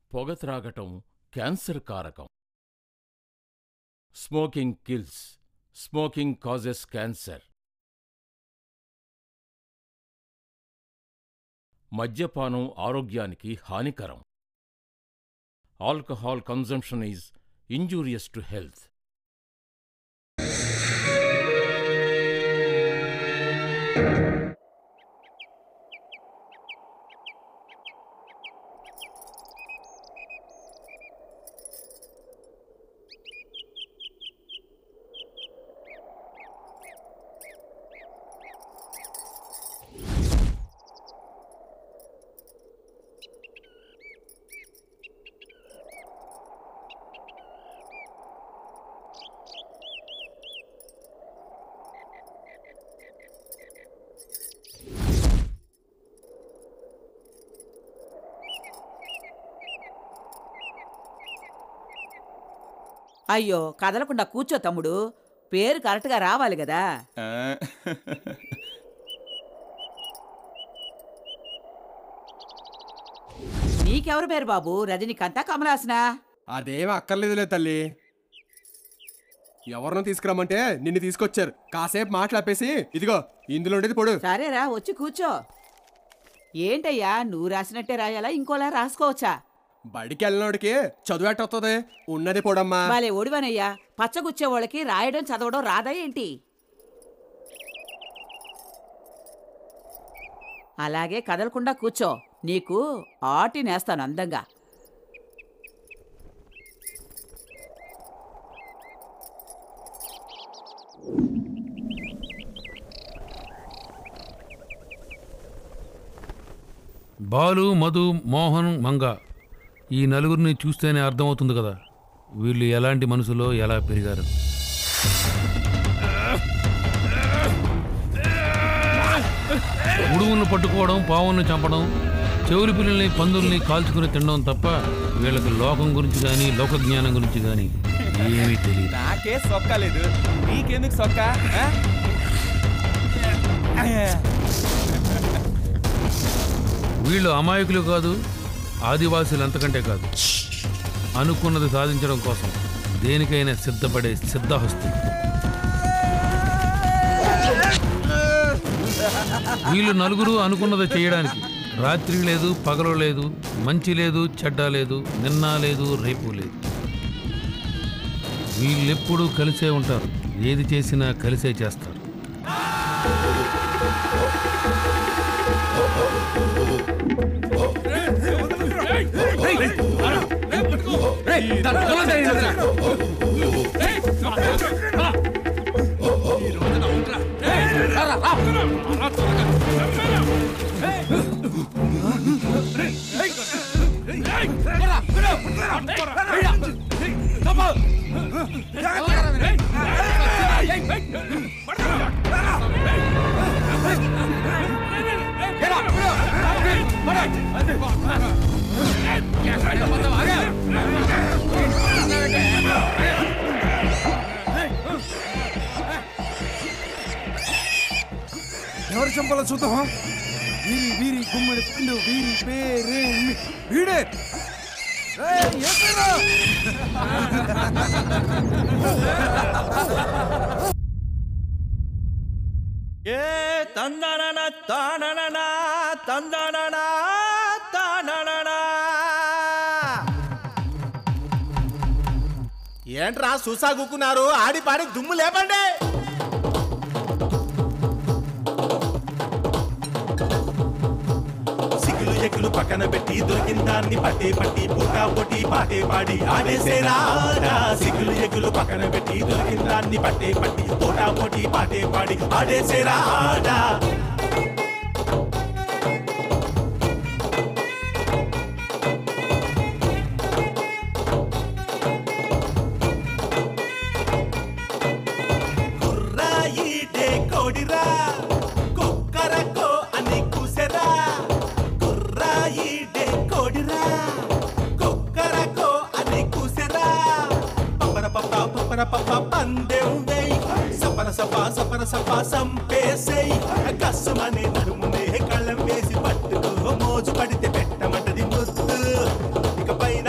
పొగ త్రాగటం క్యాన్సర్ కారకం smoking kills smoking causes cancer మద్యపానం ఆరోగ్యానికి హానికరం alcohol consumption is injurious to health అయ్యో కదలకుండా కూర్చో తమ్ముడు పేరు కరెక్ట్గా రావాలి కదా నీకెవరు పేరు బాబు రజనీకాంతా కమలాసనా అదేం అక్కర్లేదులే తల్లి ఎవరినో తీసుకురమ్మంటే నిన్ను తీసుకొచ్చారు కాసేపు మాట్లాపేసి ఇదిగో ఇందులో ఉండేది పొడు సరేరా వచ్చి కూర్చో ఏంటయ్యా నువ్వు రాసినట్టే రాయాలా ఇంకోలా రాసుకోవచ్చా బడికి వెళ్ళినోడికి చదువు ఎట్టొస్తుంది ఉన్నది పొడమ్మా బాలే ఒడివనయ్యా పచ్చగుచ్చే వాళ్ళకి రాయడం చదవడం రాదా ఏంటి అలాగే కదలకుండా కూర్చో నీకు ఆటి నేస్తాను అందంగా బాలు మధు మోహన్ మంగ ఈ నలుగురిని చూస్తేనే అర్థమవుతుంది కదా వీళ్ళు ఎలాంటి మనుషులో ఎలా పెరిగారు ఉడువులను పట్టుకోవడం పావులను చంపడం చెవులి పిల్లల్ని పందుల్ని కాల్చుకుని తినడం తప్ప వీళ్ళకి లోకం గురించి కానీ లోక జ్ఞానం గురించి కానీ ఏమీ తెలియదు నాకే సొక్కలేదు నీకెందుకు సొక్క ఆ? వీళ్ళు అమాయకులు కాదు ఆదివాసులు అంతకంటే కాదు అనుకున్నది సాధించడం కోసం దేనికైనా సిద్ధపడే సిద్ధహస్తు వీళ్ళు నలుగురు అనుకున్నది చేయడానికి రాత్రి లేదు పగలు లేదు మంచి లేదు చెడ్డ లేదు నిన్న లేదు రేపు లేదు వీళ్ళెప్పుడూ కలిసే ఉంటారు ఏది చేసినా కలిసే చేస్తారు ఎవరు చంపాలో చూద్దామా వీరి వీరి గుమ్మడి పండు వీరి పేరేమి వీడే ఏయ్, ఎక్కడ్రా? ఏ తందనన తాననన తందనన తాననన ఏంట్రా సుసాగుకున్నారు ఆడి పాడి దుమ్ము లేపండి సిగ్గులు ఎగ్గులు పక్కన పెట్టి దొరికిన దాన్ని పట్టి పట్టి పోటా పొట్టి పాటే పాడి ఆడేసేరా ఆట. సిగ్గులు ఎగ్గులు పక్కన పెట్టి దొరికిన దాన్ని పట్టే పట్టి పోటా పొట్టి పాటే పాడి ఆడేసేరా ఆట కుర్రా ఈడే కోడిరా కుక్కరకో అని కూసెరా కుర్రా ఈడే కోడిరా కుక్కరకో అని కూసెరా పప్పర పప్ప పప్పర పప్ప పందెం వేయ్ సపర సప సపర సప సంపేసేయ్ కస్సుమని నడుమునే కళ్ళం వేసి పట్టుకో మోజు పడితే పెట్టమంటది ముద్దు ఇక పైన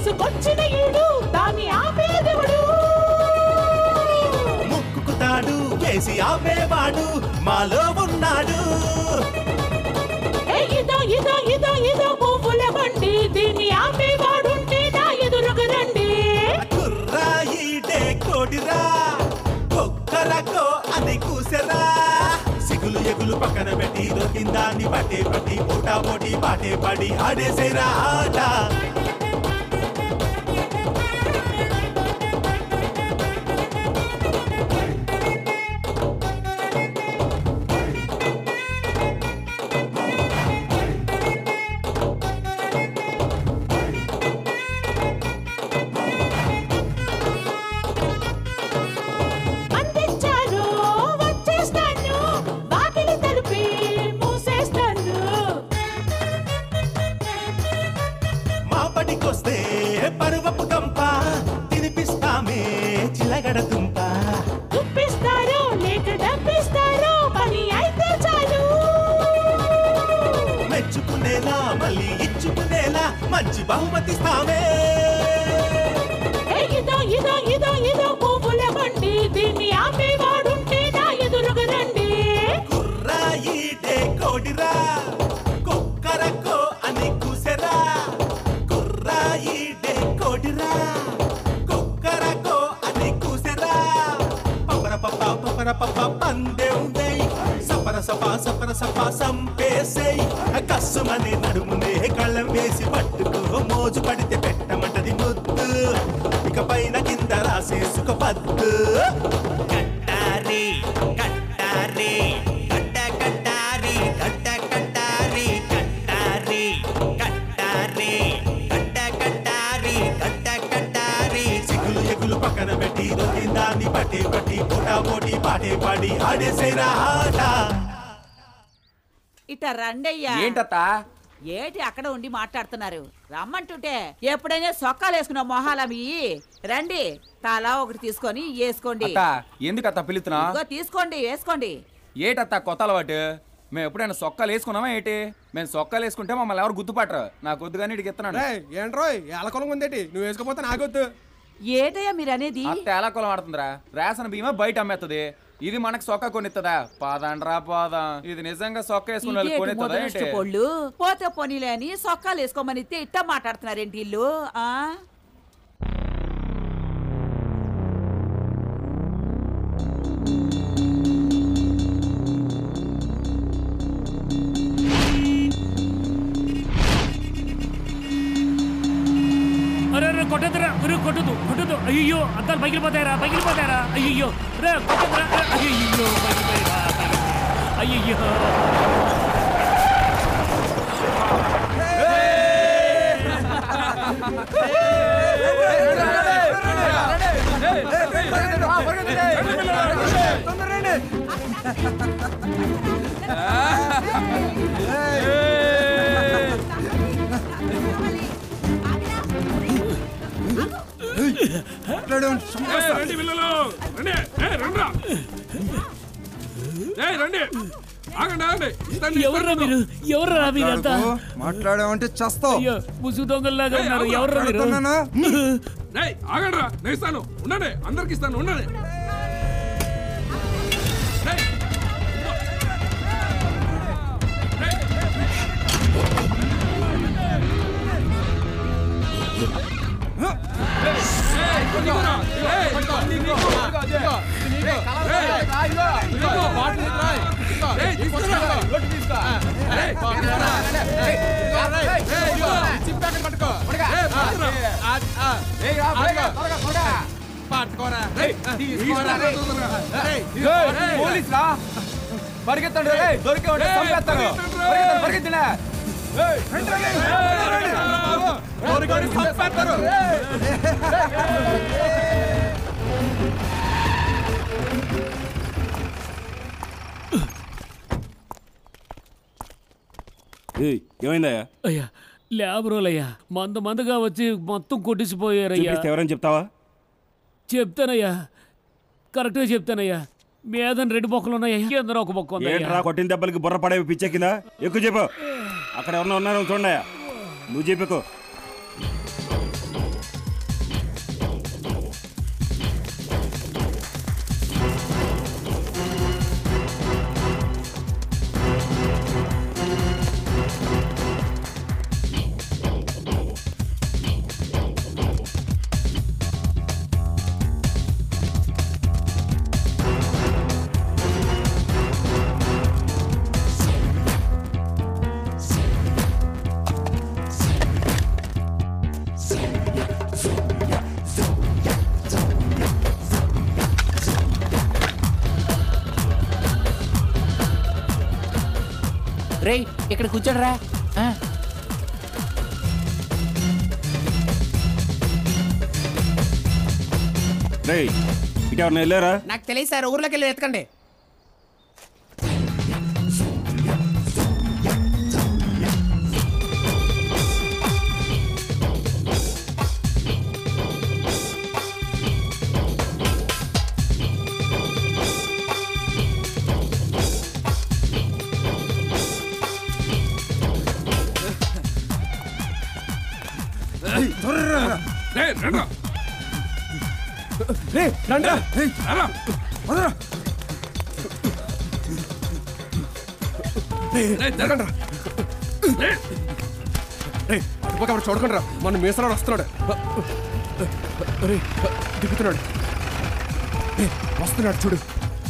తీసుకొచ్చిన ఈడు దాన్ని ఆపేదెవడు ముక్కుకు తాడు వేసి ఆపేవాడు మాలో ఉన్నాడు ఏ ఇదో ఇదో ఇదో ఇదో పువ్వుల బండి దీన్ని ఆపేవాడుంటే నా ఎదురుగా రండి కుర్రాయిడే కోడిరా కుక్కరకో అని కూసెరా సిగులు ఎగులు పక్కన పెట్టి దొరికిందాన్ని పట్టే పట్టి పోటా పోటీ పాటే పడి ఆడేసేరా ఆట అందించాను వచ్చేస్తాను వాకిలి తలుపి మూసేస్తాను మా పడికొస్తే పరువపు గంప తినిపిస్తామే చిలగడ దుంప గుప్పిస్తారో లేక డబ్బిస్తారో పని అయితే చాలు మెచ్చుకునేలా మళ్ళీ ఇచ్చుకునేలా మంచి బహుమతిస్తామే ఏ ఇదో ఇదో ఇదో ఇదో పువ్వుల బండి దీన్ని ఆపేవాడుంటే నా ఎదురుగా రండి కుర్రాయిడే కోడిరా కుక్కరకో అని కూసెరా కుర్రాయిడే కోడిరా కుక్కరకో అని కూసెరా పపర పప్ప పపర పప్ప పందెం వేయ్ సపర సపా సపర సపా సంపేసేయ్ కస్సుమని నడుమునే కళ్ళం వేసి పట్టుకో మోజు పడితే పెట్టమంటది ముద్దు ఇక పైన కింద రాసేసుక పద్దు కట్టారి కట్టారి కట్ట కట్టారి కట్ట కట్టారి కట్టారి కట్టారి కట్ట కట్టారి కట్ట కట్టారి సిగులు ఎగులు పక్కన పెట్టి దొరికిందాన్ని పట్టి పట్టి పోటా పోటీ పాటే పాడి ఆడేసేరా ఆట ఇట రండయ్యా ఏంటత్తా ఏటి అక్కడ ఉండి మాట్లాడుతున్నారు రమ్మంటుంటే ఎప్పుడైనా సొక్కాలు వేసుకున్న మొహాల మీ రండి తలా ఒకటి తీసుకొని వేసుకోండి అత్త ఎందుకు అత్త పిలుతున్నా ఇదిగో తీసుకోండి వేసుకోండి ఏటత్త కొత్త అలవాటు మేము ఎప్పుడైనా సొక్కాలు వేసుకున్నామా ఏంటి మేము సొక్కాలు వేసుకుంటే మమ్మల్ని ఎవరు గుర్తుపట్టరు నాకు వద్దు కానీ ఇడికి ఇస్తున్నాను రేయ్ ఏంట్రోయ్ ఎలకొలం ఉందేటి నువ్వు వేసుకోపోతే నాకొద్దు ఏటయ్యా మీరు అనేది అత్త ఎలా కులం ఆడుతుందిరా రేషన్ బియ్యమా బయట అమ్మేస్తుంది ఇది మనకు సొక్క కొనిస్తుందా పాదండ్రా పాదం ఇది నిజంగా సొక్క వేసుకున్న వాళ్ళు కొనిస్తుందా ఏంటి పొళ్ళు పోతే పోనీలే అని సొక్కాలు వేసుకోమని ఇస్తే ఇట్ట మాట్లాడుతున్నారేంటి ఇల్లు ఆ అరే రే కొట్టదురా రే కొట్టదు కొట్టదు అయ్యో అద్దాలు పగిలిపోతాయరా పగిలిపోతాయరా అయ్యో రే కొట్టదురా రే, అయ్యయ్యో పగిలిపోయారా అయ్యయ్యో రండి పిల్లలు రండి ఏ, రండ్రా ఏయ్, రండి ఆగండి ఆగండి ఇస్తాను, ఎవర్రా ఇస్తాను. మీరు ఎవర్రా మీరంతా మాట్లాడామంటే చస్తావు అయ్యో ముసుగు దొంగల్లాగా ఉన్నారు అవునా? ఎవర్రా మీరు ఏయ్, ఆగండి రా నేను ఇస్తాను ఉండండి అందరికి ఇస్తాను ఉండండి ఏయ్, ఏయ్. ఏయ్, ఇదిగోరా. ఏయ్, ఇదిగో. ఏయ్, తీసుకురా. ఏయ్, ఏయ్, ఇదిగో. ఏయ్, పట్టురా. ఏయ్, తీసుకోరా. పోలీస్ రా పరిగెత్తండి ఏయ్, దొరికే ఉంటే ఏయ్, చంపేస్తారు పరిగెత్తండి. పరిగెత్తండి, పరిగెత్తినా దొరికాడు, చంపేస్తారు. ఏమైందయ్యా అయ్యా లేబరోలయ్యా మంద మందగా వచ్చి మొత్తం కొట్టిసిపోయారయ్యా చూపిస్తే ఎవరైనా చెప్తావా చెప్తానయ్యా కరెక్ట్గా చెప్తానయ్యా మీదని రెండు బొక్కలు ఉన్నాయా కింద ఒక బొక్క ఏంట్రా ఉందయ్యా కొట్టిన దెబ్బలకి బుర్ర పడేవి పిచ్చే కింద ఎక్కువ చెప్పు అక్కడ ఎవరన్నా ఉన్నారో చూడయా నువ్వు చెప్పకు రేయ్ ఇక్కడ కూర్చోడరా ఆ. రేయ్ ఇటు ఎవరిని వెళ్ళారా నాకు తెలియదు సార్ ఊర్లోకి వెళ్ళి ఎత్తకండి రేయ్, రండ్రా. రే రండి రారా. రేయ్, జరగండ్రా. రేయ్. రే అటుపక్క ఎవరు చూడకండి రా మన మీసరాడు వస్తున్నాడు రే దిగుతున్నాడు రే, వస్తున్నాడు చూడు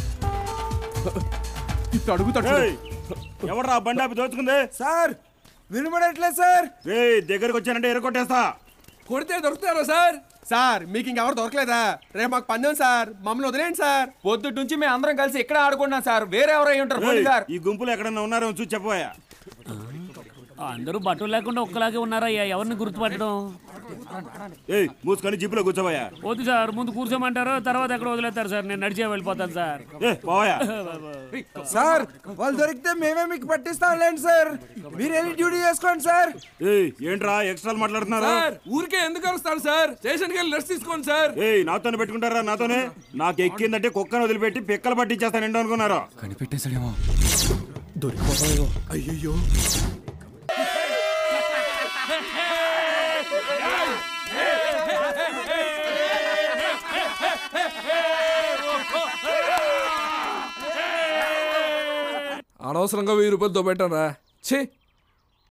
ఇప్పుడు అడుగుతాడు చూడు. ఎవడరా బండి ఆపి దోచుకుంది సార్ వినబడట్లేదు సార్ రే దగ్గరకు వచ్చానంటే ఎరగొట్టేస్తా కొడితే దొరుకుతారా సార్ సార్ మీకు ఇంకెవరు దొరకలేదా రేపు మాకు పందెం సార్ మమ్మల్ని వదిలేయండి సార్ పొద్దుటి నుంచి మేము అందరం కలిసి ఇక్కడ ఆడుకుంటున్నాం సార్ వేరే ఎవరై ఉంటారు రేయ్, పోనీ సార్ ఈ గుంపులో ఎక్కడన్నా ఉన్నారో చూసి చెప్పబోయా అందరూ బట్టలు లేకుండా ఒక్కలాగే ఉన్నారయ్యా ఎవరిని గుర్తుపట్టడం ఏయ్ మూసుకొని జీపులో కూర్చోబోయా వద్దు సార్ ముందు కూర్చోమంటారు తర్వాత ఎక్కడ వదిలేస్తారు సార్ నేను నడిచే వెళ్ళిపోతాను సార్ ఏ పోయా సార్ వాళ్ళు దొరికితే మేమే మీకు పట్టిస్తాంలేండి సార్ మీరు వెళ్ళి డ్యూటీ చేసుకోండి సార్ ఏయ్ ఏంట్రా ఎక్స్ట్రా మాట్లాడుతున్నారు సార్ ఊరికే ఎందుకు వస్తారు సార్ స్టేషన్కి వెళ్ళి రెస్ట్ తీసుకోండి సార్ ఏయ్ నాతోనే పెట్టుకుంటారా నాతోనే నాకు ఎక్కిందంటే కుక్కను వదిలిపెట్టి పిక్కలు పట్టించేస్తానండి అనుకున్నారా కనిపెట్టేశాడేమో దొరికిపోతాయో అయ్యయ్యో అనవసరంగా వెయ్యి రూపాయలు దొబ్బెట్టారా ఛీ